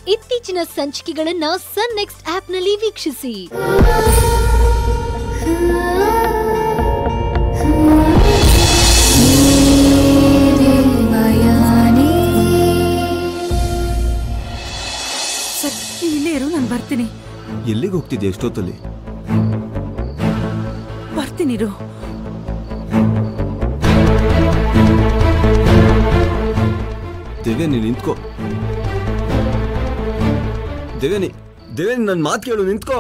ಇತ್ತೀಚಿನ ಸಂಚಿಕೆಗಳನ್ನ ಸನ್ ನೆಕ್ಸ್ಟ್ ಆಪ್ನಲ್ಲಿ ವೀಕ್ಷಿಸಿ ಸರ್ ನೀನ್ ಇಲ್ಲೇ ಇರು ನಾನು ಬರ್ತೀನಿ ಎಲ್ಲಿಗೆ ಹೋಗ್ತಿದ್ದೆ ಎಷ್ಟೊತ್ತಲ್ಲಿ ಬರ್ತೀನಿ ಇರು ದೇವ್ಯ ನೀನು ನಿಂತ್ಕೋ ದೇವ್ಯನಿ ದೇವ್ಯನಿ ನನ್ನ ಮಾತು ಕೇಳು ನಿಂತ್ಕೋ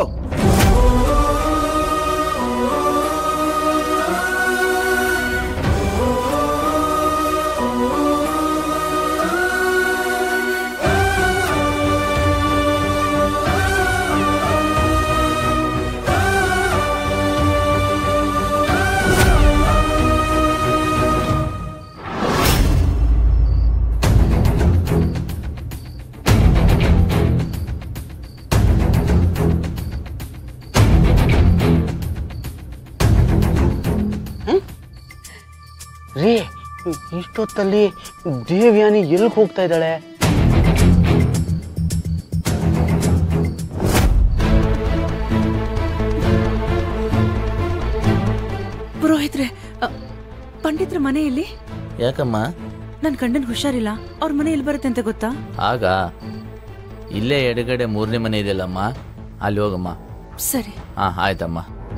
ರೀ ಇಷ್ಟೊತ್ತಲ್ಲಿ ದೇವ್ಯಾನಿ ಎಲ್ಲಿ ಹೋಗ್ತಾ ಇದ್ದಾಳೆ ಪುರೋಹಿತ್ರೆ ಅ, ಪಂಡಿತ್ರ ಮನೆಯಲ್ಲಿ ಯಾಕಮ್ಮ ನನ್ ಗಂಡನ್ ಹುಷಾರಿಲ್ಲ ಅವ್ರ ಮನೆ ಎಲ್ಲಿ ಬರುತ್ತೆ ಅಂತ ಗೊತ್ತಾ ಆಗ ಇಲ್ಲೇ ಎಡಗಡೆ ಮೂರನೇ ಮನೆ ಇದೆಯಲ್ಲಮ್ಮ ಅಲ್ಲಿ ಹೋಗಮ್ಮ ಸರಿ ಹಾ ಆಯ್ತಮ್ಮ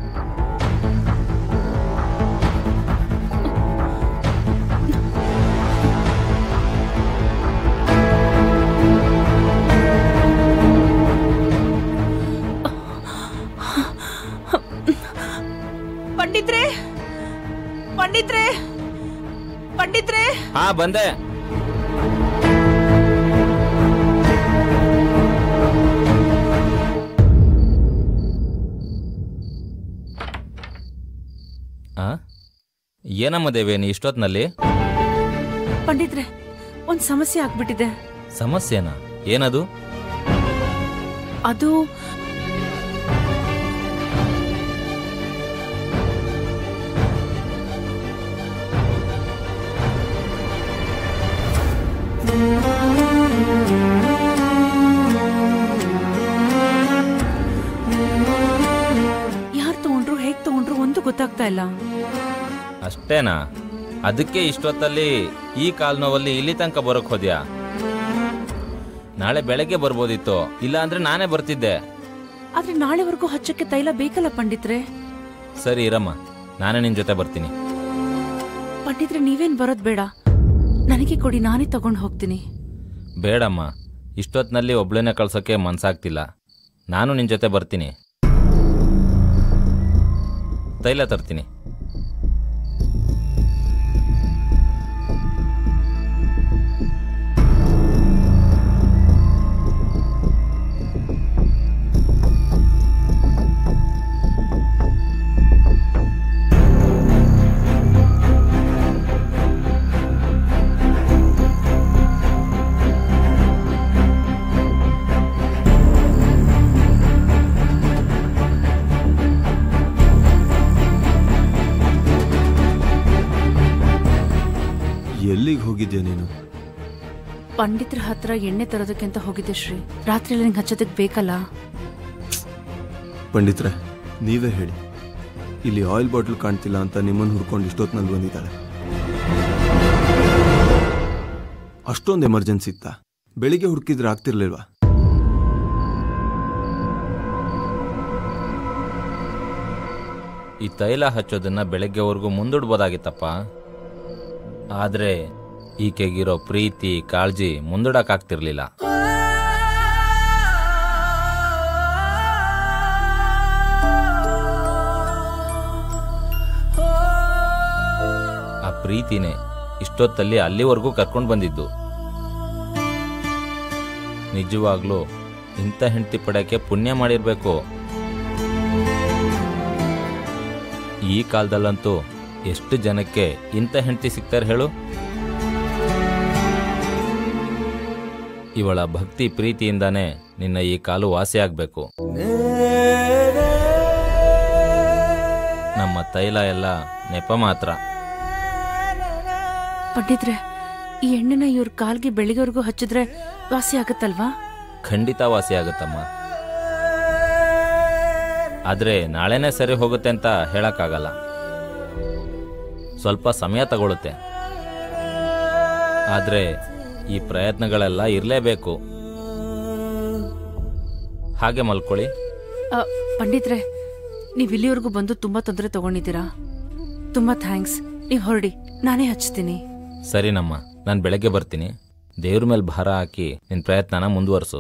ಪಂಡಿತ್ರೆ ಪಂಡಿತ್ರೆ ಪಂಡಿತ್ರೆ ಹಾ ಬಂದೆ ಆ? ಏನಮ್ಮ ದೇವೇನಿ ಇಷ್ಟೊತ್ನಲ್ಲಿ ಪಂಡಿತ್ರೆ ಒಂದ್ ಸಮಸ್ಯೆ ಆಗ್ಬಿಟ್ಟಿದೆ ಸಮಸ್ಯೆನಾ ಏನದು ಅದು ಯಾರು ತಗೊಂಡ್ರು ಹೇಗ್ ತಗೊಂಡ್ರು ಒಂದು ಗೊತ್ತಾಗ್ತಾ ಇಲ್ಲ ಅಷ್ಟೇನಾ ಅದಕ್ಕೆ ಇಷ್ಟೊತ್ತಲ್ಲಿ ಈ ಕಾಲ್ ನೋವಲ್ಲಿ ಇಲ್ಲಿ ತನಕ ಬರೋಕ್ ಹೋದ್ಯಾ ನಾಳೆ ಬೆಳಗ್ಗೆ ಬರ್ಬೋದಿತ್ತು ಇಲ್ಲ ಅಂದ್ರೆ ನಾನೇ ಬರ್ತಿದ್ದೆ ಆದ್ರೆ ನಾಳೆವರೆಗೂ ಹಚ್ಚಕ್ಕೆ ತೈಲ ಬೇಕಲ್ಲ ಪಂಡಿತ್ರೆ ಸರಿ ಇರಮ್ಮ ನಾನೇ ನಿನ್ ಜೊತೆ ಬರ್ತೀನಿ ಪಂಡಿತ್ರೆ ನೀವೇನ್ ಬರೋದ್ ಬೇಡ ನನಗೆ ಕೊಡಿ ನಾನೇ ತಗೊಂಡ್ ಹೋಗ್ತೀನಿ ಬೇಡಮ್ಮ ಇಷ್ಟೊತ್ತಿನಲ್ಲಿ ಒಬ್ಳೇನೆ ಕಳ್ಸೋಕ್ಕೆ ಮನ್ಸಾಗ್ತಿಲ್ಲ ನಾನು ನಿನ್ ಜೊತೆ ಬರ್ತೀನಿ ತೈಲ ತರ್ತೀನಿ ಎಲ್ಲಿಗೆ ಹೋಗಿದ್ಯಾ ನೀನು ಪಂಡಿತ್ರ ಹತ್ರ ಎಣ್ಣೆ ತರೋದಕ್ಕೆ ಅಂತ ಹೋಗಿದ್ದೆ ಶ್ರೀ ರಾತ್ರಿ ನಿಂಗೆ ಹಚ್ಚೋದಕ್ ಬೇಕಲ್ಲ ಪಂಡಿತ್ರೆ ನೀವೇ ಹೇಳಿ ಇಲ್ಲಿ ಆಯಿಲ್ ಬಾಟ್ಲ್ ಕಾಣ್ತಿಲ್ಲ ಅಂತ ನಿಮ್ಮನ್ನು ಹುಡ್ಕೊಂಡು ಇಷ್ಟೊತ್ತಿನಲ್ಲಿ ಬಂದಿದ್ದಾಳೆ ಅಷ್ಟೊಂದು ಎಮರ್ಜೆನ್ಸಿ ಇತ್ತಾ ಬೆಳಿಗ್ಗೆ ಹುಡುಕಿದ್ರೆ ಆಗ್ತಿರ್ಲಿಲ್ವಾ ಈ ತೈಲ ಹಚ್ಚೋದನ್ನ ಬೆಳಗ್ಗೆವರೆಗೂ ಮುಂದೂಡ್ಬೋದಾಗಿತ್ತಪ್ಪ ಆದ್ರೆ ಈಕೆಗಿರೋ ಪ್ರೀತಿ ಕಾಳಜಿ ಮುಂದೂಡಕ್ಕಾಗ್ತಿರ್ಲಿಲ್ಲ ಆ ಪ್ರೀತಿನೇ ಇಷ್ಟೊತ್ತಲ್ಲಿ ಅಲ್ಲಿವರೆಗೂ ಕರ್ಕೊಂಡು ಬಂದಿದ್ದು ನಿಜವಾಗ್ಲೂ ಇಂಥ ಹೆಂಡತಿ ಪಡೆಯಕ್ಕೆ ಪುಣ್ಯ ಮಾಡಿರ್ಬೇಕು ಈ ಕಾಲದಲ್ಲಂತೂ ಎಷ್ಟು ಜನಕ್ಕೆ ಇಂಥ ಹೆಂಡತಿ ಸಿಗ್ತಾರೆ ಹೇಳು ಇವಳ ಭಕ್ತಿ ಪ್ರೀತಿಯಿಂದಾನೇ ನಿನ್ನ ಈ ಕಾಲು ವಾಸಿ ಆಗ್ಬೇಕು ನಮ್ಮ ತೈಲ ಎಲ್ಲ ನೆಪ ಮಾತ್ರ ಪಂಡಿತ್ರೆ ಈ ಎಣ್ಣೆನ ಇವ್ರ ಕಾಲ್ಗೆ ಬೆಳಿಗ್ಗೆವರೆಗೂ ಹಚ್ಚಿದ್ರೆ ವಾಸಿ ಆಗತ್ತಲ್ವಾ ಖಂಡಿತ ವಾಸಿ ಆಗುತ್ತಮ್ಮ ಆದರೆ ನಾಳೆನೇ ಸರಿ ಹೋಗುತ್ತೆ ಅಂತ ಹೇಳಕ್ಕಾಗಲ್ಲ ಸ್ವಲ್ಪ ಸಮಯ ತಗೊಳುತ್ತೆ ಆದರೆ ಈ ಪ್ರಯತ್ನಗಳೆಲ್ಲ ಇರಲೇಬೇಕು ಹಾಗೆ ಮಲ್ಕೊಳ್ಳಿ ಅ, ಪಂಡಿತ್ರೆ ನೀವು ಇಲ್ಲಿವರೆಗೂ ಬಂದು ತುಂಬಾ ತೊಂದರೆ ತಗೊಂಡಿದ್ದೀರಾ ತುಂಬಾ ಥ್ಯಾಂಕ್ಸ್ ನೀವು ಹೊರಡಿ ನಾನೇ ಹಚ್ತೀನಿ ಸರಿನಮ್ಮ ನಾನು ಬೆಳಗ್ಗೆ ಬರ್ತೀನಿ ದೇವ್ರ ಮೇಲೆ ಭಾರ ಹಾಕಿ ನಿನ್ನ ಪ್ರಯತ್ನನ ಮುಂದುವರಿಸು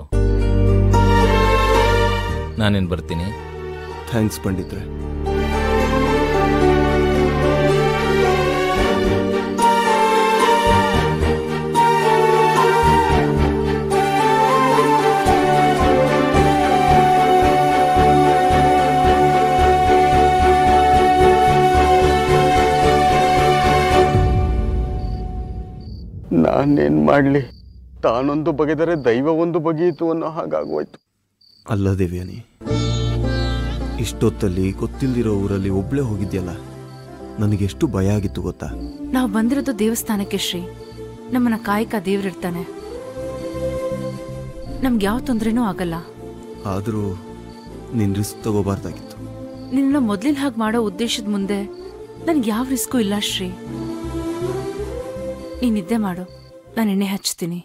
ನಾನಿನ್ ಬರ್ತೀನಿ ಥ್ಯಾಂಕ್ಸ್ ಪಂಡಿತ್ರೆ ನಾನೇನು ಮಾಡಲಿ ತಾನೊಂದು ಬಗೆದರೆ ದೈವ ಒಂದು ಬಗೆಯಿತು ಅನ್ನೋ ಹಾಗಾಗೋಯ್ತು ಅಲ್ಲ ದೇವ್ಯಾನಿ ಇಷ್ಟೊತ್ತಲ್ಲಿ ಗೊತ್ತಿಲ್ದಿರೋ ಊರಲ್ಲಿ ಒಬ್ಳೇ ಹೋಗಿದ್ಯಲ್ಲ ನನಗೆಷ್ಟು ಭಯ ಆಗಿತ್ತು ಗೊತ್ತಾ ನಾವು ಬಂದಿರೋದು ದೇವಸ್ಥಾನಕ್ಕೆ ಶ್ರೀ ನಮ್ಮನ್ನ ಕಾಯಕ ದೇವ್ರಿರ್ತಾನೆ ನಮ್ಗೆ ಯಾವ ತೊಂದ್ರೆನೂ ಆಗಲ್ಲ ಆದರೂ ನೀನು ರಿಸ್ಕ್ ತಗೋಬಾರ್ದಾಗಿತ್ತು ನಿನ್ನ ಮೊದ್ಲಿನ ಹಾಗೆ ಮಾಡೋ ಉದ್ದೇಶದ ಮುಂದೆ ನನ್ಗೆ ಯಾವ ರಿಸ್ಕು ಇಲ್ಲ ಶ್ರೀ ನೀನ್ ನಿದ್ದೆ ಮಾಡು ನಾನು ಎಣ್ಣೆ ಹಚ್ತೀನಿ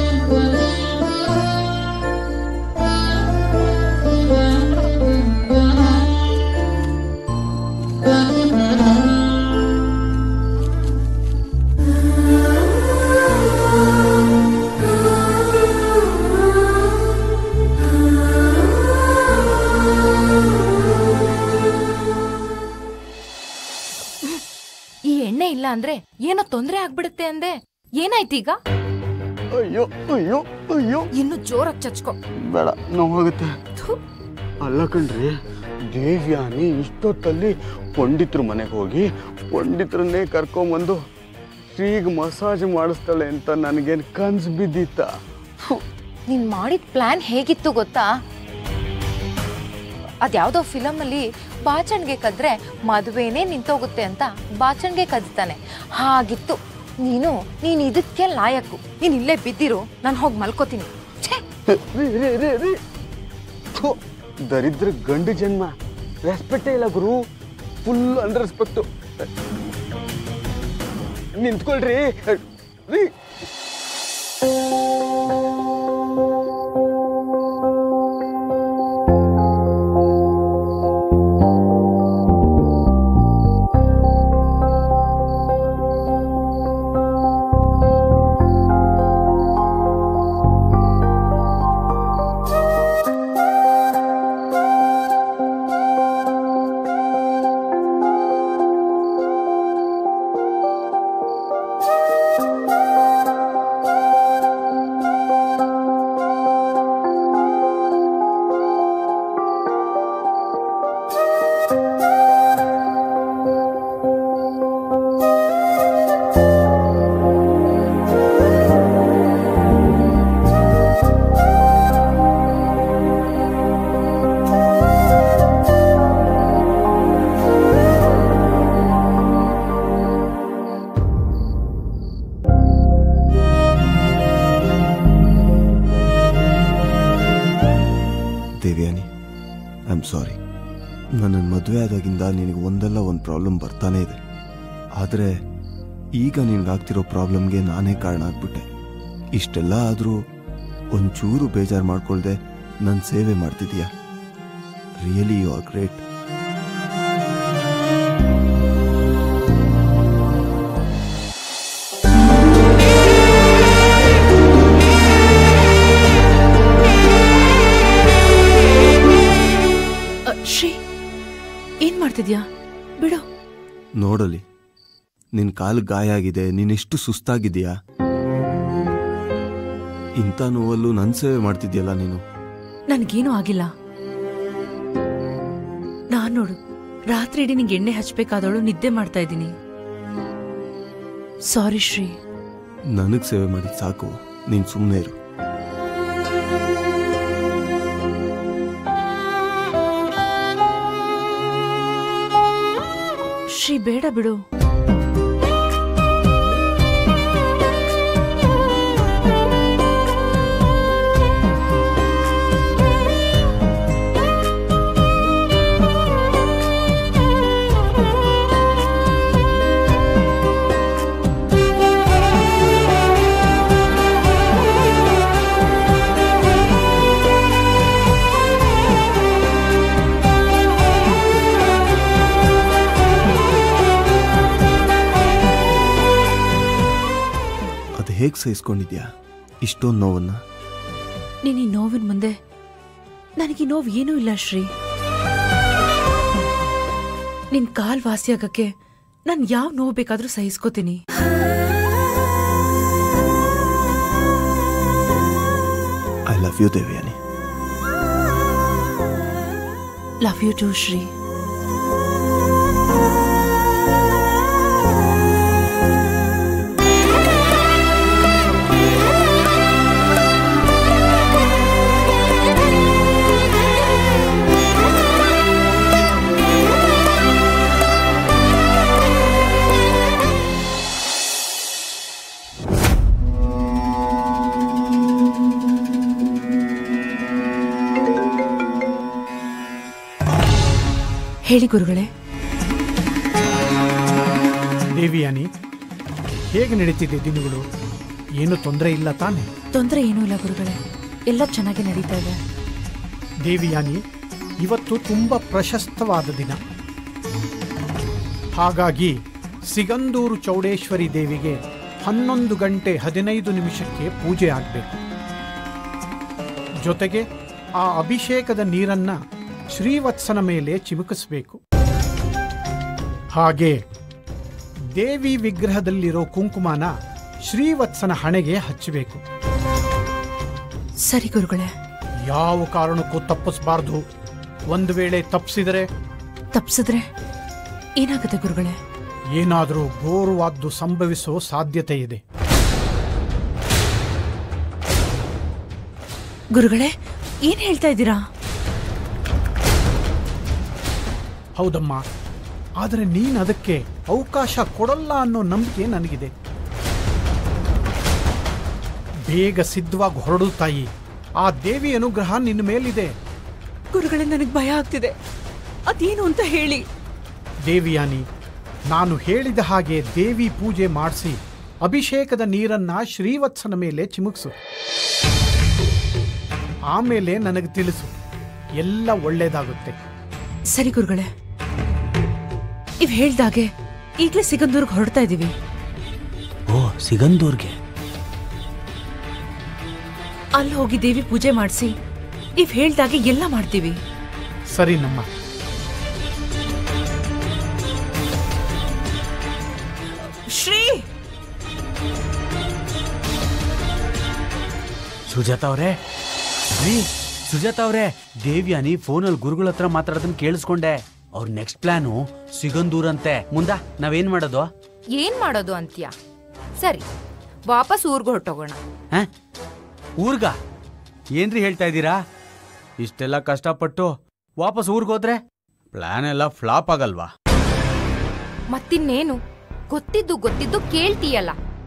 ಈ ಎಣ್ಣೆ ಇಲ್ಲ ಅಂದ್ರೆ ಏನೋ ತೊಂದ್ರೆ ಆಗ್ಬಿಡುತ್ತೆ ಅಂದೆ ಏನಾಯ್ತೀಗ ಅಯ್ಯೋ ಅಯ್ಯೋ ಅಯ್ಯೋ ಇನ್ನು ಜೋರಾಗಿ ಚಚ್ಕೊ ಬೇಡ ನೋವಾಗುತ್ತೆ ಥು. ಅಲ್ಲ ಕಣ್ರಿ ದೇವ್ಯಾನಿ ಇಷ್ಟೊತ್ತಲ್ಲಿ ಪಂಡಿತ್ರ ಮನೆಗೆ ಹೋಗಿ ಪಂಡಿತ್ರನ್ನೇ ಕರ್ಕೊಂಬಂದು ಈಗ ಮಸಾಜ್ ಮಾಡಿಸ್ತಾಳೆ ಅಂತ ನನಗೇನು ಕನ್ಸು ಬಿದ್ದಿತ್ತ ನೀನ್ ಮಾಡಿದ ಪ್ಲಾನ್ ಹೇಗಿತ್ತು ಗೊತ್ತಾ ಅದ್ಯಾವ್ದೋ ಫಿಲಮ್ ಅಲ್ಲಿ ಬಾಚಣ್ಗೆ ಕದ್ರೆ ಮದುವೆನೇ ನಿಂತೋಗುತ್ತೆ ಅಂತ ಬಾಚಣ್ಗೆ ಕದ್ತಾನೆ ಹಾಗಿತ್ತು ನೀನು ನೀನ್ ಇದಕ್ಕೆ ಲಾಯಕ್ಕು ನೀನ್ ಇಲ್ಲೇ ಬಿದ್ದಿರು ನಾನು ಹೋಗಿ ಮಲ್ಕೋತೀನಿ ಛೇ ರೀ ರೀ ರೀ ರೀ ಥು, ದರಿದ್ರ ಗಂಡು ಜನ್ಮ ರೆಸ್ಪೆಕ್ಟೇ ಇಲ್ಲ ಗುರು ಫುಲ್ ಅನ್ರೆಸ್ಪೆಕ್ಟು ನಿಂತ್ಕೊಳ್ರಿ ರೀ ದೇವ್ಯಾನಿ ಐ ಆಮ್ ಸಾರಿ ನನ್ನ ಮದುವೆ ಆದಾಗಿಂದ ನಿನಗೆ ಒಂದಲ್ಲ ಒಂದು ಪ್ರಾಬ್ಲಮ್ ಬರ್ತಾನೆ ಇದೆ ಆದರೆ ಈಗ ನಿನಗಾಗ್ತಿರೋ ಪ್ರಾಬ್ಲಮ್ಗೆ ನಾನೇ ಕಾರಣ ಆಗ್ಬಿಟ್ಟೆ ಇಷ್ಟೆಲ್ಲ ಆದರೂ ಒಂಚೂರು ಬೇಜಾರು ಮಾಡ್ಕೊಳ್ದೆ ನನ್ನ ಸೇವೆ ಮಾಡ್ತಿದೀಯಾ really you are great uh, Shri ಏನ್ ಮಾಡ್ತಿದ್ಯಾ ಬಿಡು ನೋಡಲಿ ನಿನ್ನ ಕಾಲು ಗಾಯ ಆಗಿದೆ ನೀನೆಷ್ಟು ಸುಸ್ತಾಗಿದೆಯಾ ಇಂಥ ನೋವಲ್ಲೂ ನನ್ನ ಸೇವೆ ಮಾಡ್ತಿದ್ಯಲ್ಲ ನೀನು ನನ್ಗೇನೂ ಆಗಿಲ್ಲ ನಾನ್ ನೋಡು ರಾತ್ರಿ ಇಡೀ ನಿಂಗೆ ಎಣ್ಣೆ ಹಚ್ಬೇಕಾದವಳು ನಿದ್ದೆ ಮಾಡ್ತಾ ಇದ್ದೀನಿ ಸಾರಿ ಶ್ರೀ ನನಗೆ ಸೇವೆ ಮಾಡಿದ್ ಸಾಕು ನೀನು ಸುಮ್ಮನೆ ಇರು ಶ್ರೀ ಬೇಡ ಬಿಡು ಹೇಗೆ ಸಹಿಸ್ಕೊಂಡಿದ್ಯಾ ಇಷ್ಟೊಂದು ನೋವನ್ನ ನೀನ್ ಈ ನೋವಿನ ಮುಂದೆ ನನಗೆ ನೋವು ಏನೂ ಇಲ್ಲ ಶ್ರೀ ನಿನ್ ಕಾಲ್ ವಾಸಿಯಾಗಕ್ಕೆ ನಾನು ಯಾವ ನೋವು ಬೇಕಾದ್ರೂ ಸಹಿಸ್ಕೋತೀನಿ I love you Devayani love you too Shri ಹೇಳಿ ಗುರುಗಳೇ ದೇವಿಯಾನಿ ಹೇಗೆ ನಡೀತಿದೆ ದಿನಗಳು ಏನು ತೊಂದರೆ ಇಲ್ಲ ತಾನೆ ತೊಂದರೆ ಏನೂ ಇಲ್ಲ ಗುರುಗಳೇ ಎಲ್ಲ ಚೆನ್ನಾಗಿ ನಡೀತಾ ಇದೆ ದೇವಿಯಾನಿ ಇವತ್ತು ತುಂಬ ಪ್ರಶಸ್ತವಾದ ದಿನ ಹಾಗಾಗಿ ಸಿಗಂದೂರು ಚೌಡೇಶ್ವರಿ ದೇವಿಗೆ ಹನ್ನೊಂದು ಗಂಟೆ ಹದಿನೈದು ನಿಮಿಷಕ್ಕೆ ಪೂಜೆ ಆಗಬೇಕು ಜೊತೆಗೆ ಆ ಅಭಿಷೇಕದ ನೀರನ್ನ ಶ್ರೀವತ್ಸನ ಮೇಲೆ ಚಿಮುಕಿಸಬೇಕು ಹಾಗೆ ದೇವಿ ವಿಗ್ರಹದಲ್ಲಿರೋ ಕುಂಕುಮನ ಶ್ರೀವತ್ಸನ ಹಣೆಗೆ ಹಚ್ಚಬೇಕು ಸರಿ ಗುರುಗಳೇ ಯಾವ ಕಾರಣಕ್ಕೂ ತಪ್ಪಿಸಬಾರ್ದು ಒಂದು ವೇಳೆ ತಪ್ಪಿಸಿದರೆ ತಪ್ಸಿದ್ರೆ ಏನಾಗುತ್ತೆ ಗುರುಗಳೇ ಏನಾದರೂ ಘೋರವಾದ್ದು ಸಂಭವಿಸೋ ಸಾಧ್ಯತೆ ಇದೆ ಗುರುಗಳೇ ಏನ್ ಹೇಳ್ತಾ ಇದ್ದೀರಾ ಹೌದಮ್ಮ ಆದರೆ ನೀನು ಅದಕ್ಕೆ ಅವಕಾಶ ಕೊಡಲ್ಲ ಅನ್ನೋ ನಂಬಿಕೆ ನನಗಿದೆ ಬೇಗ ಸಿದ್ಧವಾಗಿ ಹೊರಡು ತಾಯಿ ಆ ದೇವಿ ಅನುಗ್ರಹ ನಿನ್ನ ಮೇಲಿದೆ ಗುರುಗಳೇ ನನಗೆ ಭಯ ಆಗ್ತಿದೆ ಅದೇನು ಅಂತ ಹೇಳಿ ದೇವಿಯಾನಿ ನಾನು ಹೇಳಿದ ಹಾಗೆ ದೇವಿ ಪೂಜೆ ಮಾಡಿಸಿ ಅಭಿಷೇಕದ ನೀರನ್ನ ಶ್ರೀವತ್ಸನ ಮೇಲೆ ಚಿಮುಕ್ಸು ಆಮೇಲೆ ನನಗೆ ತಿಳಿಸು ಎಲ್ಲ ಒಳ್ಳೇದಾಗುತ್ತೆ ಸರಿ ಗುರುಗಳೇ ಇವ್ ಹೇಳ್ದಾಗೆ ಈಗ್ಲೇ ಸಿಗಂದೂರ್ಗ್ ಹೊರಡ್ತಾ ಇದೀವಿ ಓ ಸಿಗಂದೂರ್ಗೆ ಅಲ್ಲಿ ಹೋಗಿ ದೇವಿ ಪೂಜೆ ಮಾಡಿಸಿ ನೀವ್ ಹೇಳ್ದಾಗೆ ಎಲ್ಲ ಮಾಡ್ತೀವಿ ಸರಿ ನಮ್ಮ ಶ್ರೀ ಸುಜಾತ ಅವ್ರೆ ರೀ ಸುಜಾತ ಅವ್ರೆ ದೇವ್ಯಾನಿ ಫೋನಲ್ಲಿ ಗುರುಗಳ ಹತ್ರ ಮಾತಾಡೋದನ್ನ ಕೇಳಿಸ್ಕೊಂಡೆ ಅವ್ರ ನೆಕ್ಸ್ಟ್ ಪ್ಲಾನು ಸಿಗಂದೂರ್ ಅಂತೆ ಮುಂದ ನಾವೇನ್ ಮಾಡೋದು ಏನ್ ಮಾಡೋದು ಅಂತ್ಯ ಸರಿ ವಾಪಸ್ ಊರ್ಗ್ ಹೊರಟೋಗೋಣ ಹ? ಊರ್ಗ ಏನ್ರಿ ಹೇಳ್ತಾ ಇದ್ದೀರಾ ಇಷ್ಟೆಲ್ಲ ಕಷ್ಟಪಟ್ಟು ವಾಪಸ್ ಊರ್ಗ್ ಹೋದ್ರೆ ಪ್ಲಾನ್ ಎಲ್ಲ ಫ್ಲಾಪ್ ಆಗಲ್ವಾ ಮತ್ತಿನ್ನೇನು ಗೊತ್ತಿದ್ದು ಗೊತ್ತಿದ್ದು ಕೇಳ್ತೀಯಲ್ಲ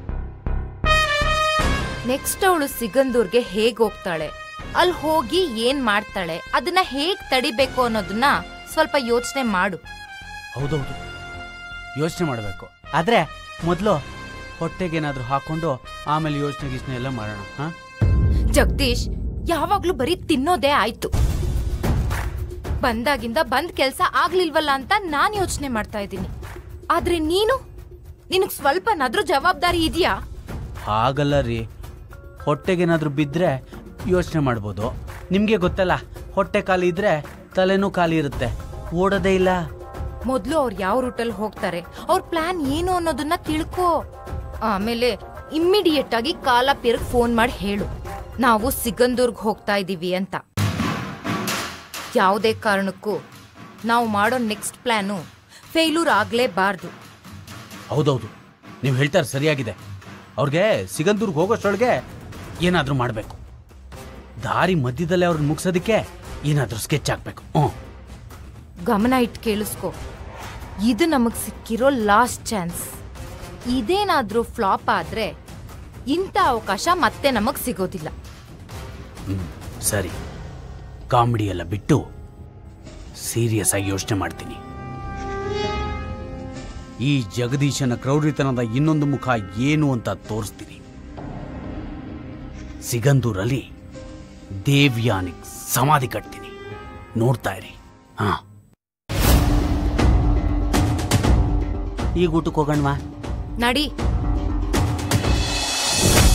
ನೆಕ್ಸ್ಟ್ ಅವಳು ಸಿಗಂದೂರ್ಗೆ ಹೇಗ್ ಹೋಗ್ತಾಳೆ ಅಲ್ಲಿ ಹೋಗಿ ಏನ್ ಮಾಡ್ತಾಳೆ ಅದನ್ನ ಹೇಗ್ ತಡಿಬೇಕು ಅನ್ನೋದನ್ನ ಸ್ವಲ್ಪ ಯೋಚನೆ ಮಾಡು ಹೌದೌದು ಯೋಚನೆ ಮಾಡಬೇಕು ಆದ್ರೆ ಮೊದಲು ಹೊಟ್ಟೆಗೇನಾದ್ರೂ ಹಾಕೊಂಡು ಆಮೇಲೆ ಯೋಚನೆ ಗೀಚನೆ ಎಲ್ಲ ಮಾಡೋಣ ಹಾ ಜಗದೀಶ್ ಯಾವಾಗ್ಲೂ ಬರೀ ತಿನ್ನೋದೇ ಆಯ್ತು ಬಂದಾಗಿಂದ ಬಂದ್ ಕೆಲ್ಸ ಆಗ್ಲಿಲ್ವಲ್ಲ ಅಂತ ನಾನ್ ಯೋಚನೆ ಮಾಡ್ತಾ ಇದ್ದೀನಿ ಆದ್ರೆ ನೀನು ನಿನಗ್ ಸ್ವಲ್ಪನಾದ್ರೂ ಜವಾಬ್ದಾರಿ ಇದೆಯಾ ಹಾಗಲ್ಲ ರೀ ಹೊಟ್ಟೆಗೇನಾದ್ರೂ ಬಿದ್ದರೆ ಯೋಚನೆ ಮಾಡ್ಬೋದು ನಿಮಗೆ ಗೊತ್ತಲ್ಲ ಹೊಟ್ಟೆ ಖಾಲಿ ಇದ್ರೆ ತಲೆನೂ ಖಾಲಿ ಇರುತ್ತೆ ಓಡೋದೇ ಇಲ್ಲ ಮೊದ್ಲು ಅವ್ರು ಯಾವ ರೂಟಲ್ಲಿ ಹೋಗ್ತಾರೆ ಅವ್ರ ಪ್ಲಾನ್ ಏನು ಅನ್ನೋದನ್ನ ತಿಳ್ಕೋ ಆಮೇಲೆ ಇಮ್ಮಿಡಿಯೇಟ್ ಆಗಿ ಕಾಲಪೀರ್ಗ್ ಫೋನ್ ಮಾಡಿ ಹೇಳು ನಾವು ಸಿಗಂದೂರ್ಗ್ ಹೋಗ್ತಾ ಇದೀವಿ ಅಂತ ಯಾವುದೇ ಕಾರಣಕ್ಕೂ ನಾವು ಮಾಡೋ ನೆಕ್ಸ್ಟ್ ಪ್ಲಾನು ಫೇಲ್ಯೂರ್ ಆಗ್ಲೇಬಾರ್ದು ಹೌದೌದು ನೀವು ಹೇಳ್ತಾರೆ ಸರಿಯಾಗಿದೆ ಅವ್ರಿಗೆ ಸಿಗಂದೂರ್ಗೆ ಹೋಗೋಷ್ಟೊಳಗೆ ಏನಾದರೂ ಮಾಡಬೇಕು ದಾರಿ ಮಧ್ಯದಲ್ಲೇ ಅವ್ರನ್ನ ಮುಗಿಸೋದಕ್ಕೆ ಏನಾದರೂ ಸ್ಕೆಚ್ ಹಾಕ್ಬೇಕು ಹ್ಞೂ ಗಮನ ಇಟ್ಟು ಕೇಳಿಸ್ಕೊ ಇದು ನಮಗ್ ಸಿಕ್ಕಿರೋ ಲಾಸ್ಟ್ ಚಾನ್ಸ್ ಇದೇನಾದ್ರೂ ಫ್ಲಾಪ್ ಆದ್ರೆ ಇಂಥ ಅವಕಾಶ ಮತ್ತೆ ನಮಗ್ ಸಿಗೋದಿಲ್ಲ ಹ್ಮ್, ಸರಿ ಕಾಮಿಡಿ ಎಲ್ಲ ಬಿಟ್ಟು ಸೀರಿಯಸ್ ಆಗಿ ಯೋಚನೆ ಮಾಡ್ತೀನಿ ಈ ಜಗದೀಶನ ಕ್ರೌರ್ಯತನದ ಇನ್ನೊಂದು ಮುಖ ಏನು ಅಂತ ತೋರಿಸ್ತೀನಿ ಸಿಗಂದೂರಲ್ಲಿ ದೇವ್ಯಾನಿಗ್ ಸಮಾಧಿ ಕಟ್ತೀನಿ ನೋಡ್ತಾ ಇರಿ ಹಾ ಈಗ ಊಟಕ್ಕೆ ಹೋಗೋಣವಾ ನಡಿ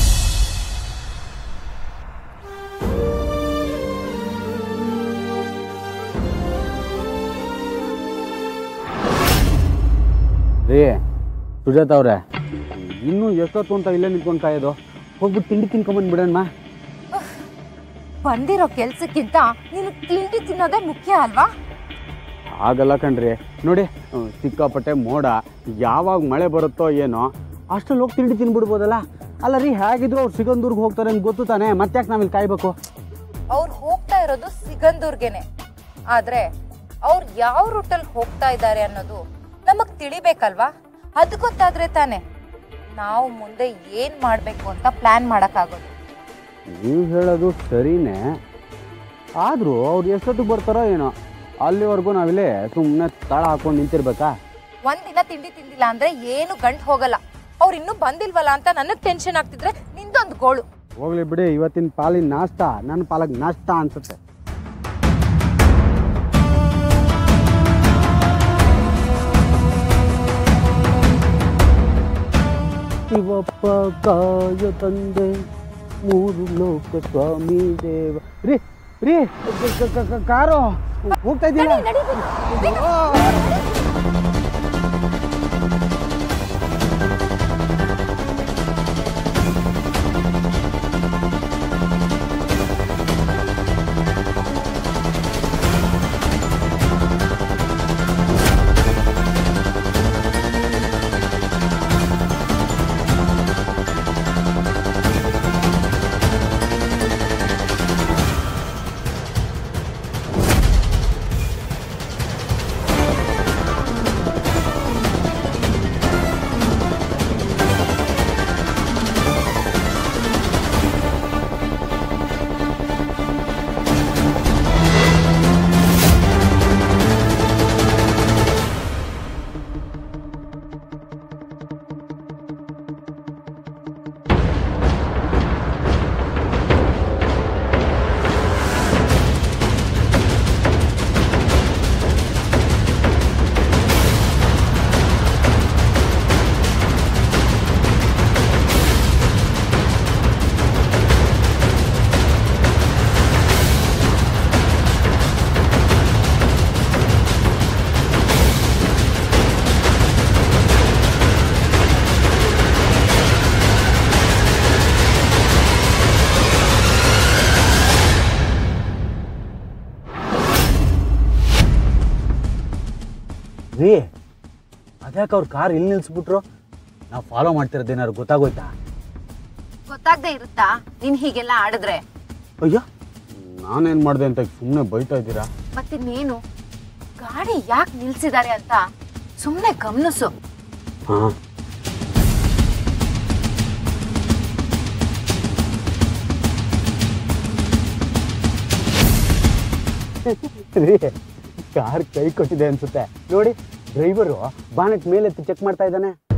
ರೀ ಸುಜಾತ ಅವ್ರೆ ಇನ್ನೂ ಎಷ್ಟೊತ್ತು ಅಂತ ಇಲ್ಲೇ ನಿಂತ್ಕೊಂಡು ಕಾಯೋದು ಹೋಗ್ಬಿಟ್ಟು ತಿಂಡಿ ತಿನ್ಕೊಂಬಂದು ಬಿಡೋಣ ಬಂದಿರೋ ಕೆಲ್ಸಕ್ಕಿಂತ ನೀನು ತಿಂಡಿ ತಿನ್ನೋದೇ ಮುಖ್ಯ ಅಲ್ವಾ ಆಗಲ್ಲ ಕಣ್ರಿ ನೋಡಿ ಹ್ಮ್, ಸಿಕ್ಕಾಪಟ್ಟೆ ಮೋಡ ಯಾವಾಗ ಮಳೆ ಬರುತ್ತೋ ಏನೋ ಅಷ್ಟರಲ್ಲಿ ಹೋಗಿ ತಿಂಡಿ ತಿನ್ಬಿಡ್ಬೋದಲ್ಲ ಅಲ್ಲ ರೀ ಹೇಗಿದ್ರು ಅವ್ರು ಸಿಗಂದೂರ್ಗೆ ಹೋಗ್ತಾರೆ ಅಂತ ಗೊತ್ತು ತಾನೆ ಮತ್ತೆ ನಾವಿಲ್ಲಿ ಕಾಯ್ಬೇಕು ಅವ್ರು ಹೋಗ್ತಾ ಇರೋದು ಸಿಗಂದೂರ್ಗೆನೆ ಆದ್ರೆ ಅವ್ರು ಯಾವ ರೂಟಲ್ಲಿ ಹೋಗ್ತಾ ಇದ್ದಾರೆ ಅನ್ನೋದು ನಮಗ್ ತಿಳಿಬೇಕಲ್ವಾ ಅದು ಗೊತ್ತಾದ್ರೆ ತಾನೆ ನಾವು ಮುಂದೆ ಏನ್ ಮಾಡ್ಬೇಕು ಅಂತ ಪ್ಲಾನ್ ಮಾಡಕ್ಕಾಗೋದು ನೀವು ಹೇಳೋದು ಸರಿನೇ ಆದರೂ ಅವ್ರು ಎಷ್ಟೊತ್ತಿಗೆ ಬರ್ತಾರೋ ಏನೋ ಅಲ್ಲಿವರೆಗೂ ನಾವಿಲ್ಲೇ ಸುಮ್ಮನೆ ತಾಳ ಹಾಕೊಂಡು ನಿಂತಿರ್ಬೇಕಾ ಒಂದಿನ ತಿಂಡಿ ತಿಂದಿಲ್ಲ ಅಂದ್ರೆ ಏನು ಗಂಟ್ ಹೋಗಲ್ಲ ಅವ್ರು ಇನ್ನೂ ಬಂದಿಲ್ವಲ್ಲ ಅಂತ ನನಗ್ ಟೆನ್ಷನ್ ಆಗ್ತಿದ್ರೆ ನಿಂದೊಂದು ಗೋಳು ಹೋಗ್ಲಿ ಬಿಡಿ ಇವತ್ತಿನ ಪಾಲಿನ ನಾಷ್ಟ ನನ್ನ ಪಾಲಕ್ ನಾಷ್ಟ ಅನ್ಸುತ್ತೆ ಶಿವಪ್ಪ ಕಾಯ ತಂದೆ ಮೂರು ಲೋಕ ಸ್ವಾಮಿ ದೇವ ರೀ ರೀ ಕ- ಕ- ಕ- ಕ- ಕಾರು ಹೋಗ್ತಾ ಇದ್ದೀರಾ ರೀ ಅದ್ಯಾಕೆ ಅವ್ರ ಕಾರ್ ಇಲ್ಲಿ ನಿಲ್ಸ್ಬಿಟ್ರು ನಾವು ಫಾಲೋ ಮಾಡ್ತಿರೋದೇನಾದ್ರು ಗೊತ್ತಾಗೋಯ್ತಾ ಗೊತ್ತಾಗ್ದೇ ಇರುತ್ತಾ ನೀನ್ ಹೀಗೆಲ್ಲ ಆಡಿದ್ರೆ ಅಯ್ಯೋ ನಾನೇನು ಮಾಡಿದೆ ಅಂತ ಸುಮ್ಮನೆ ಬೈತಾ ಇದ್ದೀರಾ ಮತ್ತಿನ್ನೇನು ಗಾಡಿ ಯಾಕೆ ನಿಲ್ಸಿದ್ದಾರೆ ಅಂತ ಸುಮ್ಮನೆ ಗಮನಿಸು ಹಾಂ ರೀ ಕಾರ್ ಕೈ ಕೊಟ್ಟಿದೆ ಅನ್ಸುತ್ತೆ ನೋಡಿ ಡ್ರೈವರು ಬಾನೆಟ್ ಮೇಲೆತ್ತಿ ಚೆಕ್ ಮಾಡ್ತಾ ಇದ್ದಾನೆ